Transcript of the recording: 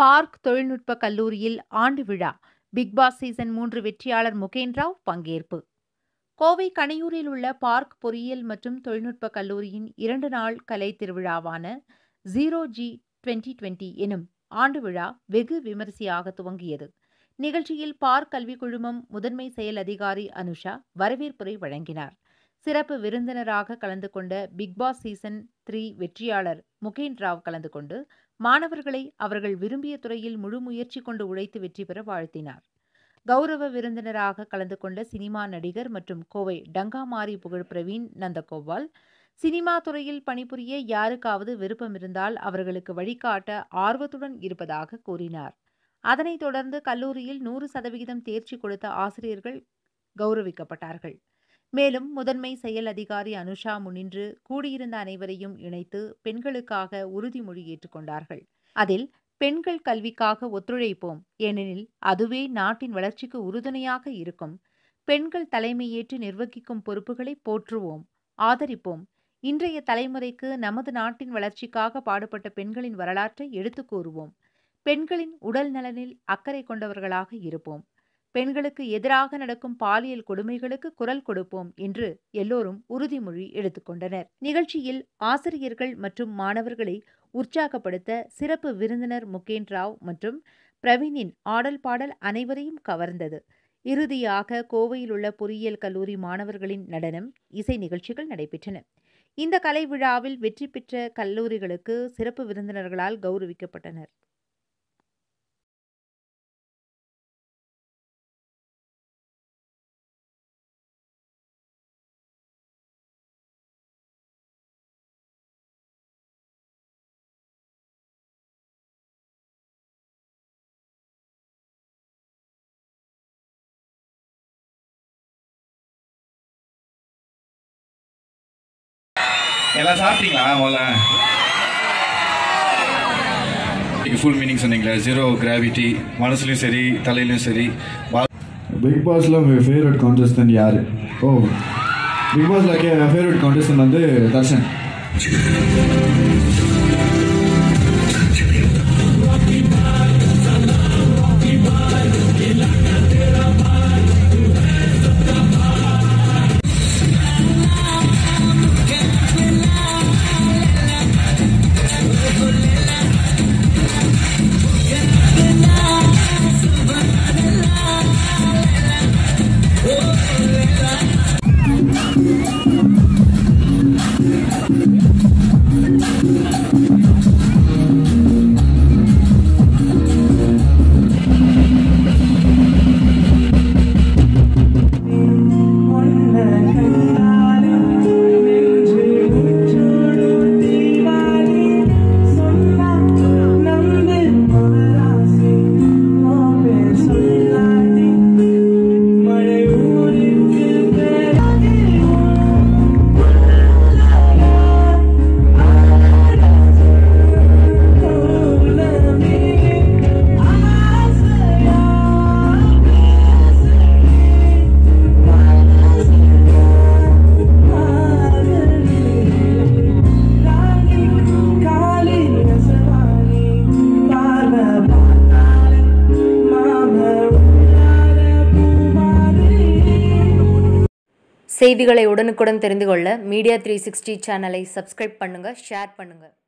park தொழில்நுட்ப கல்லூரியில் ஆண்டு விழா பிக் பாஸ் சீசன் மூன்று வெற்றியாளர் முகேன் ராவ் பங்கேற்பு கோவை கணியூரில் உள்ள பார்க் பொறியியல் மற்றும் தொழில்நுட்ப கல்லூரியின் இரண்டு நாள் கலை திருவிழாவான ஜீரோ ஜி டுவெண்டி டுவெண்டி எனும் ஆண்டு விழா வெகு விமரிசையாக துவங்கியது நிகழ்ச்சியில் பார்க் கல்விக் குழுமம் முதன்மை செயல் அதிகாரி அனுஷா வரவேற்புரை வழங்கினார் சிறப்பு விருந்தினராக கலந்து கொண்ட பிக் பாஸ் சீசன் த்ரீ வெற்றியாளர் முகேன் ராவ் கலந்து கொண்டு மாணவர்களை அவர்கள் விரும்பிய துறையில் முழு முயற்சி கொண்டு உழைத்து வெற்றி பெற வாழ்த்தினார் கௌரவ விருந்தினராக கலந்து கொண்ட சினிமா நடிகர் மற்றும் கோவை டங்காமாரி புகழ் பிரவீன் நந்தகோபால் சினிமா துறையில் பணிபுரிய யாருக்காவது விருப்பம் இருந்தால் அவர்களுக்கு வழிகாட்ட ஆர்வத்துடன் இருப்பதாக கூறினார் அதனைத் தொடர்ந்து கல்லூரியில் நூறு சதவிகிதம் தேர்ச்சி கொடுத்த ஆசிரியர்கள் கௌரவிக்கப்பட்டார்கள் மேலும் முதன்மை செயல் அதிகாரி அனுஷா முன்னின்று கூடியிருந்த அனைவரையும் இணைத்து பெண்களுக்காக உறுதிமொழி ஏற்றுக்கொண்டார்கள் அதில் பெண்கள் கல்விக்காக ஒத்துழைப்போம் ஏனெனில் அதுவே நாட்டின் வளர்ச்சிக்கு உறுதுணையாக இருக்கும் பெண்கள் தலைமையேற்று நிர்வகிக்கும் பொறுப்புகளை போற்றுவோம் ஆதரிப்போம் இன்றைய தலைமுறைக்கு நமது நாட்டின் வளர்ச்சிக்காக பாடுபட்ட பெண்களின் வரலாற்றை எடுத்துக் கூறுவோம் பெண்களின் உடல் நலனில் அக்கறை கொண்டவர்களாக இருப்போம் பெண்களுக்கு எதிராக நடக்கும் பாலியல் கொடுமைகளுக்கு குரல் கொடுப்போம் என்று எல்லோரும் உறுதிமொழி எடுத்துக்கொண்டனர் நிகழ்ச்சியில் ஆசிரியர்கள் மற்றும் மாணவர்களை உற்சாகப்படுத்த சிறப்பு விருந்தினர் முகேன் ராவ் மற்றும் பிரவீனின் ஆடல் பாடல் அனைவரையும் கவர்ந்தது இறுதியாக கோவையில் உள்ள பொறியியல் கல்லூரி மாணவர்களின் நடனம் இசை நிகழ்ச்சிகள் நடைபெற்றன இந்த கலை விழாவில் வெற்றி பெற்ற கல்லூரிகளுக்கு சிறப்பு விருந்தினர்களால் கௌரவிக்கப்பட்டனர் எல்லாம் சாப்பிட்டீங்களா முதல்ல ஃபுல் மீனிங் சொன்னீங்களே ஜீரோ கிராவிட்டி மனசுலையும் சரி தலையிலையும் சரி பா- பிக் பாஸ்ல உங்க ஃபேவரட் கான்டெஸ்டன்ட் யாரு ஓ பிக் பாஸ்ல ஃபேவரட் கான்டெஸ்டன்ட் வந்து தர்ஷன் செய்திகளை உடனுக்குடன் தெரிந்து கொள்ள மீடியா த்ரீ சிக்ஸ்டி சேனலை சப்ஸ்கிரைப் பண்ணுங்கள் ஷேர் பண்ணுங்கள்